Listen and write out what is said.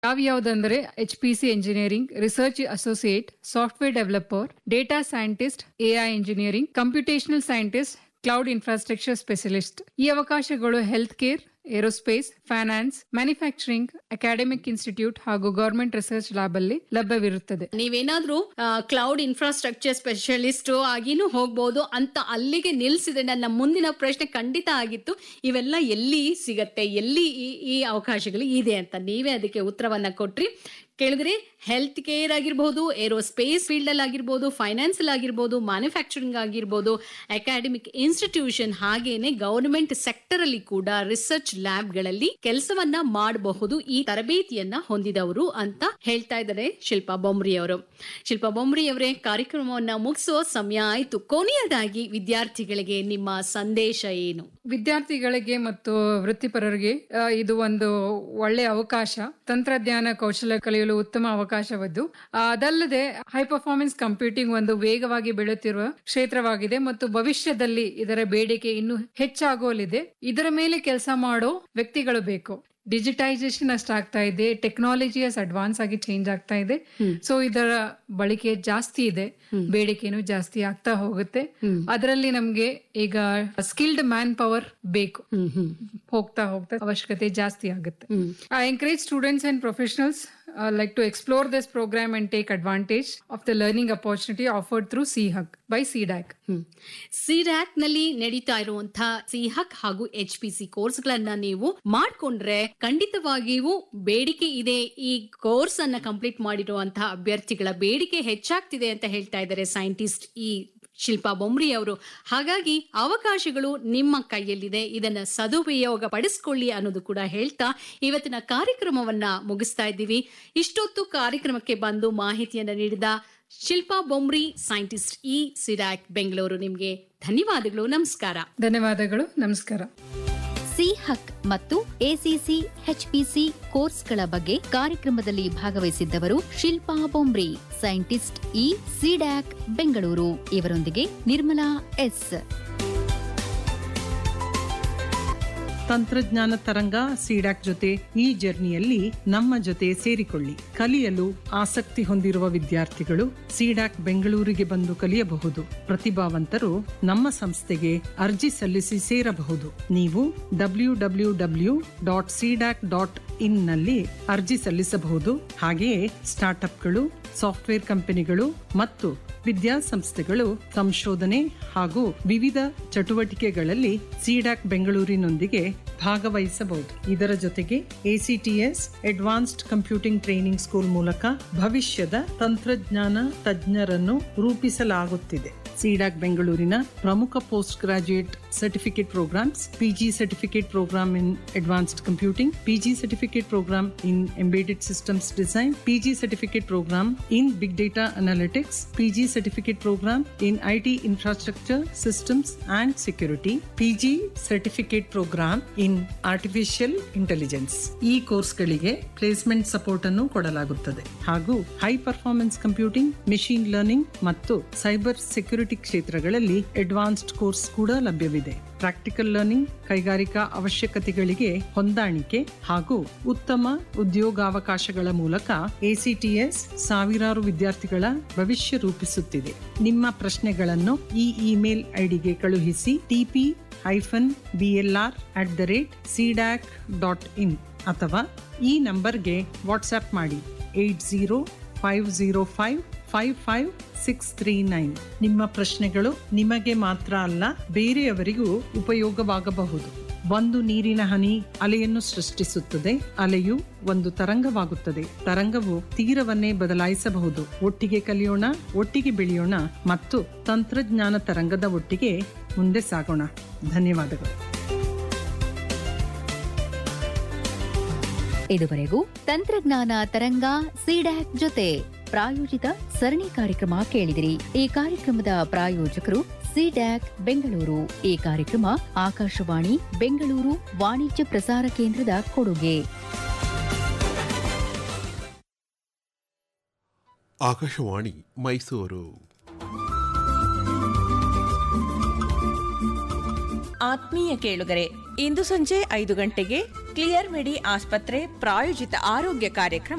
ಯಾವ್ಯಾವ್ದಂದ್ರೆ H P C engineering research associate software developer data scientist AI engineering computational scientist cloud infrastructure specialist ಈ ಅವಕಾಶಗಳು health care aerospace finance manufacturing academic institute ಹಾಗೂ government research lab ಅಲ್ಲಿ ಲಭ್ಯವಿರುತ್ತದೆ ನೀವೇನಾದ್ರೂ cloud infrastructure specialist ಆಗಿನೂ ಹೋಗ್ಬೋದು ಅಂತ ಅಲ್ಲಿಗೆ ನಿಲ್ಸಿದೆ ನನ್ನ ಮುಂದಿನ ಪ್ರಶ್ನೆ ಖಂಡಿತ ಆಗಿತ್ತು ಇವೆಲ್ಲ ಎಲ್ಲಿ ಸಿಗತ್ತೆ ಎಲ್ಲಿ ಈ ಈ ಅವಕಾಶಗಳು ಇದೆ ಅಂತ ನೀವೇ ಅದಕ್ಕೆ ಉತ್ತರವನ್ನ ಕೊಟ್ರಿ ಕೇಳಿದ್ರೆ ಹೆಲ್ತ್ ಕೇರ್ ಆಗಿರ್ಬೋದು ಏರೋಸ್ಪೇಸ್ ಫೀಲ್ಡ್ ಅಲ್ಲಿ ಆಗಿರ್ಬೋದು ಫೈನಾನ್ಸ್ ಆಗಿರ್ಬೋದು ಮ್ಯಾನುಫ್ಯಾಕ್ಚರಿಂಗ್ ಆಗಿರ್ಬೋದು ಅಕಾಡೆಮಿಕ್ ಇನ್ಸ್ಟಿಟ್ಯೂಷನ್ ಹಾಗೇನೆ ಗವರ್ಮೆಂಟ್ ಸೆಕ್ಟರ್ ಅಲ್ಲಿ ಕೂಡ ರಿಸರ್ಚ್ ಲ್ಯಾಬ್ಗಳಲ್ಲಿ ಕೆಲಸವನ್ನ ಮಾಡಬಹುದು ಈ ತರಬೇತಿಯನ್ನ ಹೊಂದಿದವರು ಅಂತ ಹೇಳ್ತಾ ಇದ್ದಾರೆ ಶಿಲ್ಪಾ ಬೊಮ್ರಿ ಅವರು ಶಿಲ್ಪಾ ಬೊಮ್ರಿ ಅವರೇ ಕಾರ್ಯಕ್ರಮವನ್ನ ಮುಗಿಸೋ ಸಮಯ ಆಯ್ತು ಕೊನೆಯದಾಗಿ ವಿದ್ಯಾರ್ಥಿಗಳಿಗೆ ನಿಮ್ಮ ಸಂದೇಶ ಏನು ವಿದ್ಯಾರ್ಥಿಗಳಿಗೆ ಮತ್ತು ವೃತ್ತಿಪರರಿಗೆ ಆ, ಇದು ಒಂದು ಒಳ್ಳೆಯ ಅವಕಾಶ ತಂತ್ರಜ್ಞಾನ ಕೌಶಲ್ಯ ಕಲಿಯಲು ಉತ್ತಮ ಅವಕಾಶವದ್ದು ಆ, ಅದಲ್ಲದೆ ಹೈ ಪರ್ಫಾರ್ಮೆನ್ಸ್ ಕಂಪ್ಯೂಟಿಂಗ್ ಒಂದು ವೇಗವಾಗಿ ಬೆಳೆಯುತ್ತಿರುವ ಕ್ಷೇತ್ರವಾಗಿದೆ ಮತ್ತು ಭವಿಷ್ಯದಲ್ಲಿ ಇದರ ಬೇಡಿಕೆ ಇನ್ನೂ ಹೆಚ್ಚಾಗೋಲಿದೆ ಇದರ ಮೇಲೆ ಕೆಲಸ ಮಾಡೋ ವ್ಯಕ್ತಿಗಳು ಬೇಕು ಡಿಜಿಟೈಸೇಷನ್ ಅಷ್ಟಾಗ್ತಾ ಇದೆ ಟೆಕ್ನಾಲಜಿ ಅಸ್ ಅಡ್ವಾನ್ಸ್ ಆಗಿ ಚೇಂಜ್ ಆಗ್ತಾ ಇದೆ ಸೊ ಇದರ ಬಳಕೆ ಜಾಸ್ತಿ ಇದೆ ಬೇಡಿಕೆನೂ ಜಾಸ್ತಿ ಆಗ್ತಾ ಹೋಗುತ್ತೆ ಅದರಲ್ಲಿ ನಮ್ಗೆ ಈಗ ಸ್ಕಿಲ್ಡ್ ಮ್ಯಾನ್ ಪವರ್ ಬೇಕು ಹೋಗ್ತಾ ಹೋಗ್ತಾ ಅವಶ್ಯಕತೆ ಜಾಸ್ತಿ ಆಗುತ್ತೆ I encourage students and professionals like to explore this program and take advantage of the learning opportunity offered through ಸಿ ಹಕ್ ಬೈ ಸಿ ಡ್ಯಾಕ್ ಸಿಡ್ಯಾಕ್ ನಲ್ಲಿ ನಡೀತಾ ಇರುವಂತಹ ಸಿಹಕ್ ಹಾಗೂ ಎಚ್ ಪಿ ಸಿ ಕೋರ್ಸ್ ಗಳನ್ನ ನೀವು ಮಾಡ್ಕೊಂಡ್ರೆ ಖಂಡಿತವಾಗಿಯೂ ಬೇಡಿಕೆ ಇದೆ ಈ ಕೋರ್ಸ್ ಅನ್ನ ಕಂಪ್ಲೀಟ್ ಮಾಡಿರುವಂತಹ ಅಭ್ಯರ್ಥಿಗಳ ಬೇಡಿಕೆ ಹೆಚ್ಚಾಗ್ತಿದೆ ಅಂತ ಹೇಳ್ತಾ ಇದ್ದಾರೆ ಸೈಂಟಿಸ್ಟ್ ಈ ಶಿಲ್ಪಾ ಬೊಮ್ರಿ ಅವರು ಹಾಗಾಗಿ ಅವಕಾಶಗಳು ನಿಮ್ಮ ಕೈಯಲ್ಲಿದೆ ಇದನ್ನ ಸದುಪಯೋಗ ಪಡಿಸ್ಕೊಳ್ಳಿ ಅನ್ನೋದು ಕೂಡ ಹೇಳ್ತಾ ಇವತ್ತಿನ ಕಾರ್ಯಕ್ರಮವನ್ನ ಮುಗಿಸ್ತಾ ಇದ್ದೀವಿ ಇಷ್ಟೊತ್ತು ಕಾರ್ಯಕ್ರಮಕ್ಕೆ ಬಂದು ಮಾಹಿತಿಯನ್ನ ನೀಡಿದ Shilpa Bombri scientist E CDAC Bengaluru ನಿಮ್ಗೆ ಧನ್ಯವಾದಗಳು ನಮಸ್ಕಾರ ಧನ್ಯವಾದಗಳು ನಮಸ್ಕಾರ ಸಿ ಹಕ್ ಮತ್ತು ಎಸಿಸಿ ಎಚ್ಪಿಸಿ ಕೋರ್ಸ್ಗಳ ಬಗ್ಗೆ ಕಾರ್ಯಕ್ರಮದಲ್ಲಿ ಭಾಗವಹಿಸಿದ್ದವರು Shilpa Bombri scientist E CDAC Bengaluru ಇವರೊಂದಿಗೆ ನಿರ್ಮಲಾ ಎಸ್ ತಂತ್ರಜ್ಞಾನ ತರಂಗ ಸಿಡಾಕ್ ಜೊತೆ ಈ ಜರ್ನಿಯಲ್ಲಿ ನಮ್ಮ ಜೊತೆ ಸೇರಿಕೊಳ್ಳಿ ಕಲಿಯಲು ಆಸಕ್ತಿ ಹೊಂದಿರುವ ವಿದ್ಯಾರ್ಥಿಗಳು ಸಿಡಾಕ್ ಬೆಂಗಳೂರಿಗೆ ಬಂದು ಕಲಿಯಬಹುದು ಪ್ರತಿಭಾವಂತರು ನಮ್ಮ ಸಂಸ್ಥೆಗೆ ಅರ್ಜಿ ಸಲ್ಲಿಸಿ ಸೇರಬಹುದು ನೀವು W W W dot CDAC dot in ನಲ್ಲಿ ಅರ್ಜಿ ಸಲ್ಲಿಸಬಹುದು ಹಾಗೆಯೇ ಸ್ಟಾರ್ಟ್ಅಪ್ಗಳು ಸಾಫ್ಟ್ವೇರ್ ಕಂಪನಿಗಳು ಮತ್ತು ವಿದ್ಯಾಸಂಸ್ಥೆಗಳು ಸಂಶೋಧನೆ ಹಾಗೂ ವಿವಿಧ ಚಟುವಟಿಕೆಗಳಲ್ಲಿ ಸಿಡಾಕ್ ಬೆಂಗಳೂರಿನೊಂದಿಗೆ ಭಾಗವಹಿಸಬಹುದು ಇದರ ಜೊತೆಗೆ ACTS advanced computing training school ಮೂಲಕ ಭವಿಷ್ಯದ ತಂತ್ರಜ್ಞಾನ ತಜ್ಞರನ್ನು ರೂಪಿಸಲಾಗುತ್ತಿದೆ ಸಿಡಾಕ್ ಬೆಂಗಳೂರಿನ ಪ್ರಮುಖ post graduate certificate programs PG certificate program in advanced computing PG certificate program in embedded systems design PG certificate program in big data analytics PG certificate program in IT infrastructure systems and security PG certificate program in artificial intelligence ಈ ಕೋರ್ಸ್ಗಳಿಗೆ placement support ಅನ್ನು ಕೊಡಲಾಗುತ್ತದೆ ಹಾಗೂ high performance computing machine learning ಮತ್ತು cyber security ಕ್ಷೇತ್ರಗಳಲ್ಲಿ advanced course ಕೂಡ ಲಭ್ಯವಿದೆ practical learning ಕೈಗಾರಿಕಾ ಅವಶ್ಯಕತೆಗಳಿಗೆ ಹೊಂದಾಣಿಕೆ ಹಾಗೂ ಉತ್ತಮ ಉದ್ಯೋಗಾವಕಾಶಗಳ ಮೂಲಕ ಎಸಿಟಿಎಸ್ ಸಾವಿರಾರು ವಿದ್ಯಾರ್ಥಿಗಳ ಭವಿಷ್ಯ ರೂಪಿಸುತ್ತಿದೆ ನಿಮ್ಮ ಪ್ರಶ್ನೆಗಳನ್ನು ಈ ಇಮೇಲ್ ಐಡಿಗೆ ಕಳುಹಿಸಿ TP hyphen BLR at the rate CDAC dot in ಅಥವಾ ಈ ನಂಬರ್ಗೆ ವಾಟ್ಸ್ಆಪ್ ಮಾಡಿ eight zero five zero five five five six three nine ನಿಮ್ಮ ಪ್ರಶ್ನೆಗಳು ನಿಮಗೆ ಮಾತ್ರ ಅಲ್ಲ ಬೇರೆಯವರಿಗೂ ಉಪಯೋಗವಾಗಬಹುದು ಒಂದು ನೀರಿನ ಹನಿ ಅಲೆಯನ್ನು ಸೃಷ್ಟಿಸುತ್ತದೆ ಅಲೆಯು ಒಂದು ತರಂಗವಾಗುತ್ತದೆ ತರಂಗವು ತೀರವನ್ನೇ ಬದಲಾಯಿಸಬಹುದು ಒಟ್ಟಿಗೆ ಕಲಿಯೋಣ ಒಟ್ಟಿಗೆ ಬೆಳೆಯೋಣ ಮತ್ತು ತಂತ್ರಜ್ಞಾನ ತರಂಗದ ಒಟ್ಟಿಗೆ ಮುಂದೆ ಸಾಗೋಣ ಧನ್ಯವಾದಗಳು ಇದುವರೆಗೂ ತಂತ್ರಜ್ಞಾನ ತರಂಗ ಸಿಡ್ಯಾಕ್ ಜೊತೆ ಪ್ರಾಯೋಜಿತ ಸರಣಿ ಕಾರ್ಯಕ್ರಮ ಕೇಳಿದಿರಿ ಈ ಕಾರ್ಯಕ್ರಮದ ಪ್ರಾಯೋಜಕರು ಸಿಡ್ಯಾಕ್ ಬೆಂಗಳೂರು ಈ ಕಾರ್ಯಕ್ರಮ ಆಕಾಶವಾಣಿ ಬೆಂಗಳೂರು ವಾಣಿಜ್ಯ ಪ್ರಸಾರ ಕೇಂದ್ರದ ಕೊಡುಗೆ ಆಕಾಶವಾಣಿ ಮೈಸೂರು ಆತ್ಮೀಯ ಕೇಳುಗರೆ ಇಂದು ಸಂಜೆ ಐದು ಗಂಟೆಗೆ ಕ್ಲಿಯರ್ ಮೆಡಿ ಆಸ್ಪತ್ರೆ ಪ್ರಾಯೋಜಿತ ಆರೋಗ್ಯ ಕಾರ್ಯಕ್ರಮ